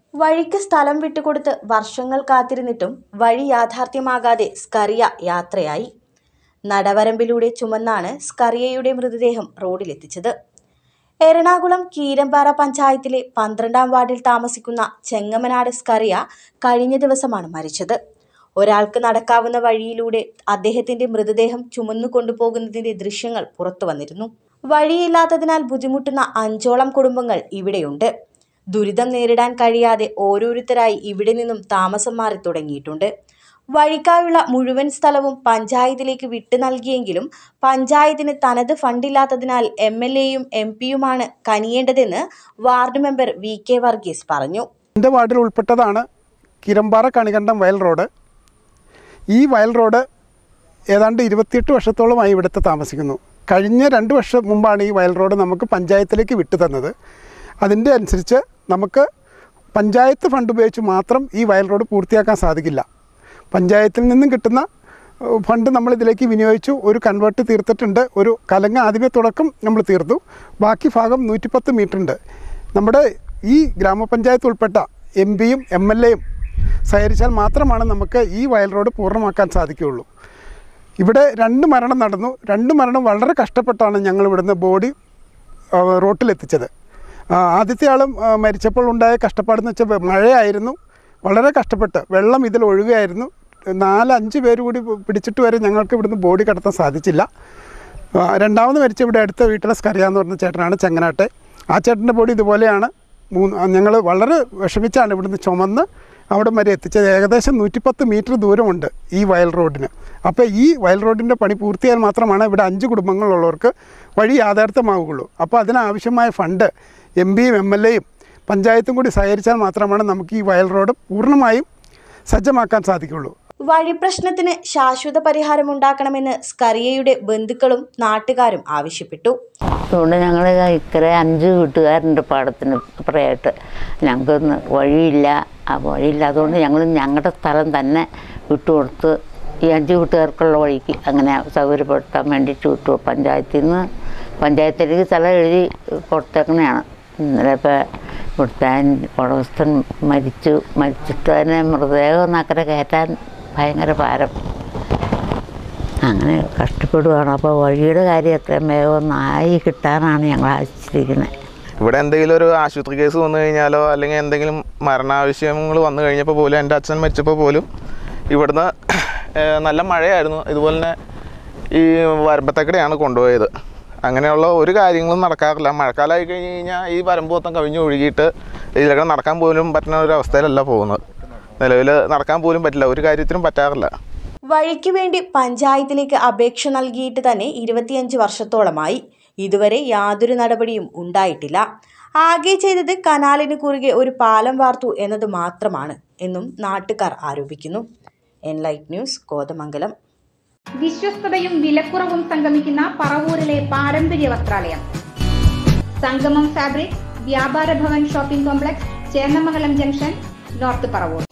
വഴിക്ക് സ്ഥലം വിട്ടുകൊടുത്ത് വർഷങ്ങൾ കാത്തിരുന്നിട്ടും വഴി യാഥാർത്ഥ്യമാകാതെ സ്കറിയ യാത്രയായി നടവരമ്പിലൂടെ ചുമന്നാണ് സ്കറിയയുടെ മൃതദേഹം റോഡിലെത്തിച്ചത് എറണാകുളം കീരമ്പാറ പഞ്ചായത്തിലെ പന്ത്രണ്ടാം വാർഡിൽ താമസിക്കുന്ന ചെങ്ങമനാട് സ്കറിയ കഴിഞ്ഞ ദിവസമാണ് മരിച്ചത് ഒരാൾക്ക് നടക്കാവുന്ന വഴിയിലൂടെ അദ്ദേഹത്തിന്റെ മൃതദേഹം ചുമന്നു കൊണ്ടുപോകുന്നതിന്റെ ദൃശ്യങ്ങൾ പുറത്തു വന്നിരുന്നു വഴിയില്ലാത്തതിനാൽ ബുദ്ധിമുട്ടുന്ന അഞ്ചോളം കുടുംബങ്ങൾ ഇവിടെയുണ്ട് ദുരിതം നേരിടാൻ കഴിയാതെ ഓരോരുത്തരായി ഇവിടെ നിന്നും താമസം മാറി തുടങ്ങിയിട്ടുണ്ട് വഴിക്കായുള്ള മുഴുവൻ സ്ഥലവും പഞ്ചായത്തിലേക്ക് വിട്ടു നൽകിയെങ്കിലും പഞ്ചായത്തിന് തനത് ഫണ്ടില്ലാത്തതിനാൽ എം എൽ എയും എം പിയുമാണ് കനിയേണ്ടതെന്ന് ward member V K Varghese പറഞ്ഞു എൻ്റെ വാർഡിൽ ഉൾപ്പെട്ടതാണ് കിരമ്പാറ കണികണ്ഠം വയൽ റോഡ് ഈ വയൽ റോഡ് ഏതാണ്ട് ഇരുപത്തിയെട്ട് വർഷത്തോളമായി ഇവിടുത്തെ താമസിക്കുന്നു കഴിഞ്ഞ രണ്ട് വർഷം മുമ്പാണ് ഈ വയൽ റോഡ് നമുക്ക് പഞ്ചായത്തിലേക്ക് വിട്ടു തന്നത് അതിൻ്റെ അനുസരിച്ച് നമുക്ക് പഞ്ചായത്ത് ഫണ്ട് ഉപയോഗിച്ച് മാത്രം ഈ വയൽ റോഡ് പൂർത്തിയാക്കാൻ സാധിക്കില്ല പഞ്ചായത്തിൽ നിന്നും കിട്ടുന്ന ഏഹ്, ഫണ്ട് നമ്മൾ ഇതിലേക്ക് വിനിയോഗിച്ചു ഒരു കൺവേർട്ട് തീർത്തിട്ടുണ്ട് ഒരു കലങ്ങ ആദ്യമേ തുടക്കം നമ്മൾ തീർത്തു ബാക്കി ഭാഗം നൂറ്റിപ്പത്ത് മീറ്റർ ഉണ്ട് നമ്മുടെ ഈ ഗ്രാമപഞ്ചായത്ത് ഉൾപ്പെട്ട എം പിയും എം എൽ എയും സഹകരിച്ചാൽ മാത്രമാണ് നമുക്ക് ഈ വയൽ റോഡ് പൂർണ്ണമാക്കാൻ സാധിക്കുകയുള്ളൂ ഇവിടെ രണ്ട് മരണം നടന്നു രണ്ട് മരണം വളരെ കഷ്ടപ്പെട്ടാണ് ഞങ്ങൾ ഇവിടുന്ന് ബോഡി ആ, റോട്ടിലെത്തിച്ചത് ആ, ആദ്യത്തെ ആളും ആ, മരിച്ചപ്പോൾ ഉണ്ടായ കഷ്ടപ്പാടെന്ന് വെച്ചാൽ മഴയായിരുന്നു വളരെ കഷ്ടപ്പെട്ട് വെള്ളം ഇതിൽ ഒഴുകുകയായിരുന്നു നാല് അഞ്ച് പേര് കൂടി പിടിച്ചിട്ട് വരെ ഞങ്ങൾക്ക് ഇവിടുന്ന് ബോഡി കടത്താൻ സാധിച്ചില്ല ആ, രണ്ടാമത് മരിച്ച ഇവിടെ അടുത്ത വീട്ടിലെ സ്കറിയ എന്ന് പറഞ്ഞ ചേട്ടനാണ് ചെങ്ങനാട്ടെ ആ ചേട്ടൻ്റെ ബോഡി ഇതുപോലെയാണ് മൂന്ന് ഞങ്ങൾ വളരെ വിഷമിച്ചാണ് ഇവിടുന്ന് ചുമന്ന് അവിടെ വരെ എത്തിച്ചത് ഏകദേശം നൂറ്റിപ്പത്ത് മീറ്റർ ദൂരമുണ്ട് ഈ വയൽ റോഡിന് അപ്പോൾ ഈ വയൽ റോഡിൻ്റെ പണി പൂർത്തിയായാൽ മാത്രമാണ് ഇവിടെ അഞ്ച് കുടുംബങ്ങളുള്ളവർക്ക് വഴി യാഥാർത്ഥ്യമാവുകയുള്ളൂ അപ്പോൾ അതിനാവശ്യമായ ഫണ്ട് എം പിയും എം എൽ എയും പഞ്ചായത്തും കൂടി സഹകരിച്ചാൽ മാത്രമാണ് നമുക്ക് ഈ വയൽ റോഡ് പൂർണ്ണമായും സജ്ജമാക്കാൻ സാധിക്കുകയുള്ളൂ വഴി പ്രശ്നത്തിന് ശാശ്വത പരിഹാരമുണ്ടാക്കണമെന്ന് സ്കറിയയുടെ ബന്ധുക്കളും നാട്ടുകാരും ആവശ്യപ്പെട്ടു അതുകൊണ്ട് ഞങ്ങൾ ഇക്കരെ അഞ്ച് വീട്ടുകാരുണ്ട് പാടത്തിന് അപ്പുറമായിട്ട് ഞങ്ങൾക്കൊന്ന് വഴിയില്ല ആ വഴിയില്ല അതുകൊണ്ട് ഞങ്ങൾ ഞങ്ങളുടെ സ്ഥലം തന്നെ വിട്ടുകൊടുത്ത് ഈ അഞ്ച് വീട്ടുകാർക്കുള്ള വഴിക്ക് അങ്ങനെ സൗകര്യപ്പെടുത്താൻ വേണ്ടിയിട്ട് വിട്ടു പഞ്ചായത്തിൽ നിന്ന് പഞ്ചായത്തിലേക്ക് സ്ഥലം എഴുതി കൊടുത്തേക്കണതാണ് ഇന്നലെ ഇപ്പോൾ ഇവിടുത്തെ ഉടമസ്ഥൻ മരിച്ചു മരിച്ചിട്ട് തന്നെ മൃതദേഹം ഒന്ന് അക്കരെ കയറ്റാൻ ഭയങ്കര ഭാരം അങ്ങനെ കഷ്ടപ്പെടുകയാണ് അപ്പോൾ വഴിയുടെ കാര്യം എത്രയും വേഗം ഒന്നായി കിട്ടാനാണ് ഞങ്ങൾ ആശിച്ചിരിക്കുന്നത് ഇവിടെ എന്തെങ്കിലും ഒരു ആശുപത്രി കേസ് വന്നു കഴിഞ്ഞാലോ അല്ലെങ്കിൽ എന്തെങ്കിലും മരണാവശ്യങ്ങൾ വന്നു കഴിഞ്ഞപ്പോൾ പോലും എൻ്റെ അച്ഛൻ മരിച്ചപ്പോൾ പോലും ഇവിടുന്ന് ഏഹ്, നല്ല മഴയായിരുന്നു ഇതുപോലെ തന്നെ ഈ വരമ്പത്തേക്കടെയാണ് കൊണ്ടുപോയത് അങ്ങനെയുള്ള ഒരു കാര്യങ്ങളും നടക്കാറില്ല മഴക്കാലമായി കഴിഞ്ഞ് കഴിഞ്ഞാൽ ഈ വരമ്പ് മൊത്തം കവിഞ്ഞ് ഒഴുകിയിട്ട് ഇതിലൊക്കെ നടക്കാൻ പോലും പറ്റുന്ന ഒരു അവസ്ഥയിലല്ല പോകുന്നത് നിലവിൽ നടക്കാൻ പോലും പറ്റില്ല ഒരു കാര്യത്തിനും പറ്റാറില്ല വഴിക്ക് വേണ്ടി പഞ്ചായത്തിലേക്ക് അപേക്ഷ നൽകിയിട്ട് തന്നെ ഇരുപത്തിയഞ്ച് വർഷത്തോളമായി ഇതുവരെ യാതൊരു നടപടിയും ഉണ്ടായിട്ടില്ല ആകെ ചെയ്തത് കനാലിന് കുറുകെ ഒരു പാലം വാർത്തു എന്നത് മാത്രമാണ് എന്നും നാട്ടുകാർ ആരോപിക്കുന്നു എൻലൈറ്റ് ന്യൂസ് കോതമംഗലം വിശ്വസ്തതയും വിലക്കുറവും സംഗമിക്കുന്ന പറവൂരിലെ പാരമ്പര്യ വസ്ത്രാലയം Sangamam fabric Vyapara Bhavan shopping complex Chennamangalam junction north Paravur